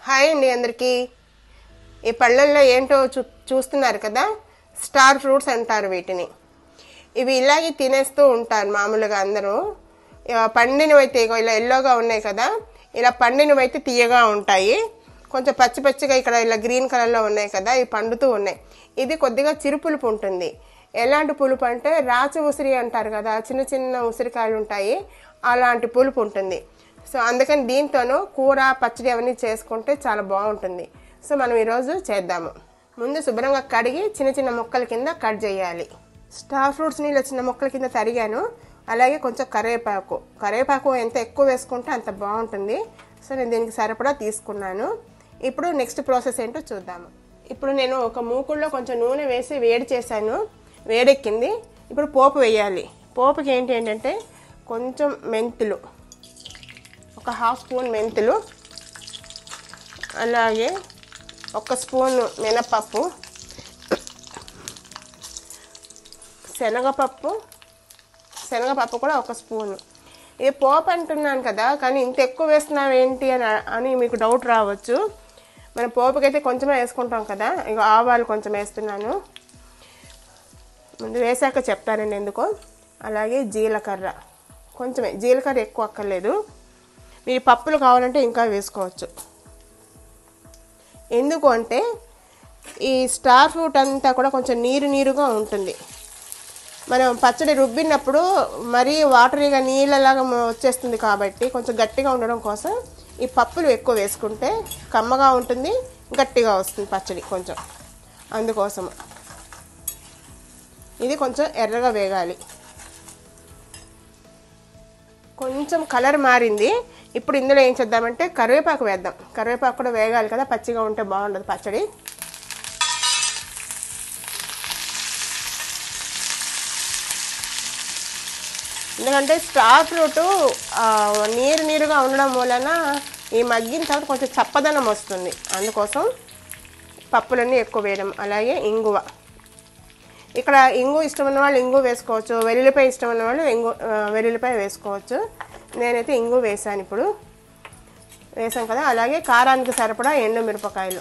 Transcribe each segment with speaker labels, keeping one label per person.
Speaker 1: hi అండి అందరికీ ఈ పళ్ళల్లో ఏంటో చూ చూస్తున్నారు కదా స్టార్ ఫ్రూట్స్ అంటారు వీటిని ఇవి ఇలాగే తినేస్తూ ఉంటారు మామూలుగా అందరూ ఇక పండినవైతే ఇగో ఇలా ఎల్లోగా ఉన్నాయి కదా ఇలా పండినవైతే తీయగా ఉంటాయి కొంచెం పచ్చి పచ్చిగా ఇక్కడ ఇలా గ్రీన్ కలర్లో ఉన్నాయి కదా ఇవి పండుతూ ఉన్నాయి ఇది కొద్దిగా చిరుపులుపు ఉంటుంది ఎలాంటి పులుపు అంటే రాచు ఉసిరి అంటారు కదా చిన్న చిన్న ఉసిరికాయలు ఉంటాయి అలాంటి పులుపు ఉంటుంది సో అందుకని దీంతోనూ కూర పచ్చడి అవన్నీ చేసుకుంటే చాలా బాగుంటుంది సో మనం ఈరోజు చేద్దాము ముందు శుభ్రంగా కడిగి చిన్న చిన్న ముక్కల కింద కట్ చేయాలి స్టార్ ఫ్రూట్స్ని ఇలా చిన్న ముక్కల కింద తరిగాను అలాగే కొంచెం కరివేపాకు కరివేపాకు ఎంత ఎక్కువ వేసుకుంటే అంత బాగుంటుంది సో నేను దీనికి సరిపడా తీసుకున్నాను ఇప్పుడు నెక్స్ట్ ప్రాసెస్ ఏంటో చూద్దాము ఇప్పుడు నేను ఒక మూకుల్లో కొంచెం నూనె వేసి వేడి చేశాను వేడెక్కింది ఇప్పుడు పోపు వేయాలి పోపుకి ఏంటి ఏంటంటే కొంచెం మెంతులు ఒక హాఫ్ స్పూన్ మెంతులు అలాగే ఒక స్పూన్ మినపప్పు శనగపప్పు శనగపప్పు కూడా ఒక స్పూను ఇది పోపు అంటున్నాను కదా కానీ ఇంత ఎక్కువ వేస్తున్నావు ఏంటి అని అని మీకు డౌట్ రావచ్చు మనం పోపుకైతే కొంచెమే వేసుకుంటాం కదా ఇక ఆవాలు కొంచెం వేస్తున్నాను ముందు వేసాక చెప్తానండి ఎందుకో అలాగే జీలకర్ర కొంచెమే జీలకర్ర ఎక్కువ అక్కర్లేదు మీరు పప్పులు కావాలంటే ఇంకా వేసుకోవచ్చు ఎందుకు అంటే ఈ స్టార్ ఫ్రూట్ అంతా కూడా కొంచెం నీరు నీరుగా ఉంటుంది మనం పచ్చడి రుబ్బినప్పుడు మరీ వాటరీగా నీళ్ళలాగా వచ్చేస్తుంది కాబట్టి కొంచెం గట్టిగా ఉండడం కోసం ఈ పప్పులు ఎక్కువ వేసుకుంటే కమ్మగా ఉంటుంది గట్టిగా వస్తుంది పచ్చడి కొంచెం అందుకోసము ఇది కొంచెం ఎర్రగా వేగాలి కొంచెం కలర్ మారింది ఇప్పుడు ఇందులో ఏం చేద్దామంటే కరివేపాకు వేద్దాం కరివేపాకు కూడా వేగాలి కదా పచ్చిగా ఉంటే బాగుండదు పచ్చడి ఎందుకంటే స్టార్ ఫ్రూట్ నీరు నీరుగా ఉండడం వలన ఈ మగ్గిన తర్వాత కొంచెం చప్పదనం వస్తుంది అందుకోసం పప్పులన్నీ ఎక్కువ వేయడం అలాగే ఇంగువ ఇక్కడ ఇంగు ఇష్టం ఉన్న వాళ్ళు ఇంగు వేసుకోవచ్చు వెల్లుల్లిపాయ ఇష్టం ఉన్న వాళ్ళు ఇంగు ఆ, వెల్లుల్లిపాయ వేసుకోవచ్చు నేనైతే ఇంగు వేసాను ఇప్పుడు వేసాం కదా అలాగే కారానికి సరిపడా ఎండు మిరపకాయలు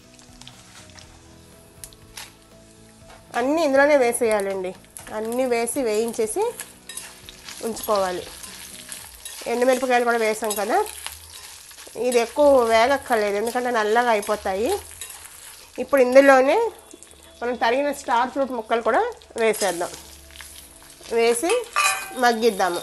Speaker 1: అన్నీ ఇందులోనే వేసేయాలండి అన్నీ వేసి వేయించేసి ఉంచుకోవాలి ఎండుమిరపకాయలు కూడా వేసాం కదా ఇది ఎక్కువ వేగక్కర్లేదు ఎందుకంటే నల్లగా అయిపోతాయి ఇప్పుడు ఇందులోనే మనం తరిగిన స్టార్ ఫ్రూట్ ముక్కలు కూడా వేసేద్దాం వేసి మగ్గిద్దాము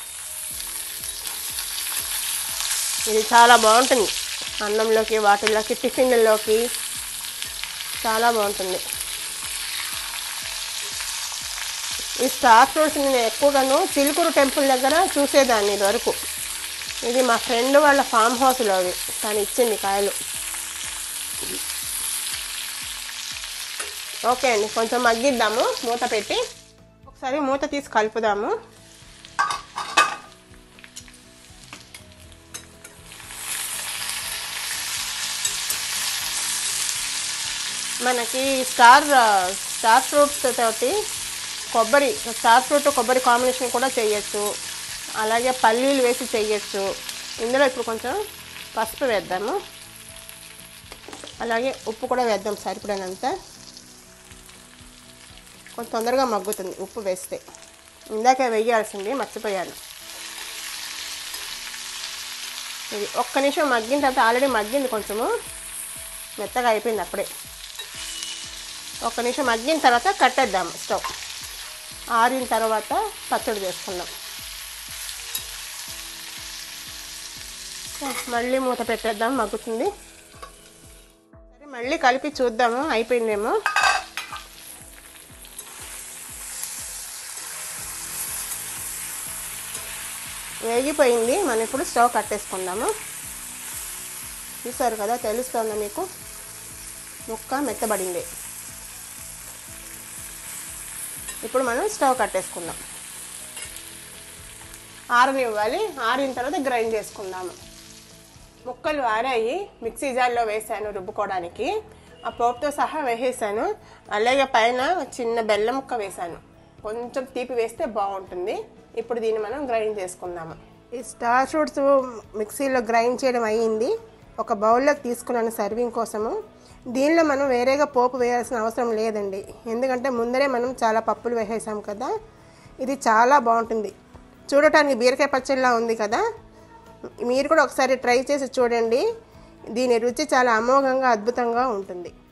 Speaker 1: ఇది చాలా బాగుంటుంది అన్నంలోకి వాటిల్లోకి టిఫిన్లలోకి చాలా బాగుంటుంది ఈ స్టార్ ఫ్రూట్స్ నేను ఎక్కువగాను చిలుకూరు టెంపుల్ దగ్గర చూసేదాన్ని ఇది వరకు ఇది మా ఫ్రెండ్ వాళ్ళ ఫామ్ హౌస్లో అవి తను ఇచ్చింది కాయలు ఓకే అండి కొంచెం మగ్గిద్దాము మూత పెట్టి ఒకసారి మూత తీసి కలుపుదాము మనకి స్టార్ స్టార్ ఫ్రూట్స్ తోటి కొబ్బరి స్టార్ ఫ్రూట్ కొబ్బరి కాంబినేషన్ కూడా చేయొచ్చు అలాగే పల్లీలు వేసి చేయొచ్చు ఇందులో ఇప్పుడు కొంచెం పసుపు వేద్దాము అలాగే ఉప్పు కూడా వేద్దాం సరిపడినంత కొంచెం తొందరగా మగ్గుతుంది ఉప్పు వేస్తే ఇందాక వేయాల్సింది మర్చిపోయాను ఇది ఒక్క నిమిషం మగ్గిన తర్వాత ఆల్రెడీ మగ్గింది కొంచెము మెత్తగా అయిపోయింది అప్పుడే ఒక్క నిమిషం మగ్గిన తర్వాత కట్టేద్దాము స్టవ్ ఆరిన తర్వాత పచ్చడి చేసుకుందాం మళ్ళీ మూత పెట్టేద్దాం మగ్గుతుంది సరే మళ్ళీ కలిపి చూద్దాము అయిపోయిందేమో వేగిపోయింది మనం ఇప్పుడు స్టవ్ కట్టేసుకుందాము చూసారు కదా తెలుస్తుందా మీకు ముక్క మెత్తబడింది ఇప్పుడు మనం స్టవ్ కట్టేసుకుందాం ఆరనివ్వాలి ఆరిన తర్వాత గ్రైండ్ చేసుకుందాము ముక్కలు ఆరాయి మిక్సీ జార్లో వేసాను రుబ్బుకోవడానికి ఆ పోపుతో సహా వేసేసాను అలాగే పైన చిన్న బెల్లం ముక్క వేసాను కొంచెం తీపి వేస్తే బాగుంటుంది ఇప్పుడు దీన్ని మనం గ్రైండ్ చేసుకుందాము ఈ స్టార్ ఫ్రూట్స్ మిక్సీలో గ్రైండ్ చేయడం అయ్యింది ఒక బౌల్లోకి తీసుకున్నాను సర్వింగ్ కోసము దీనిలో మనం వేరేగా పోపు వేయాల్సిన అవసరం లేదండి ఎందుకంటే ముందరే మనం చాలా పప్పులు వేసేసాం కదా ఇది చాలా బాగుంటుంది చూడటానికి బీరకాయ పచ్చడిలా ఉంది కదా మీరు కూడా ఒకసారి ట్రై చేసి చూడండి దీని రుచి చాలా అమోఘంగా అద్భుతంగా ఉంటుంది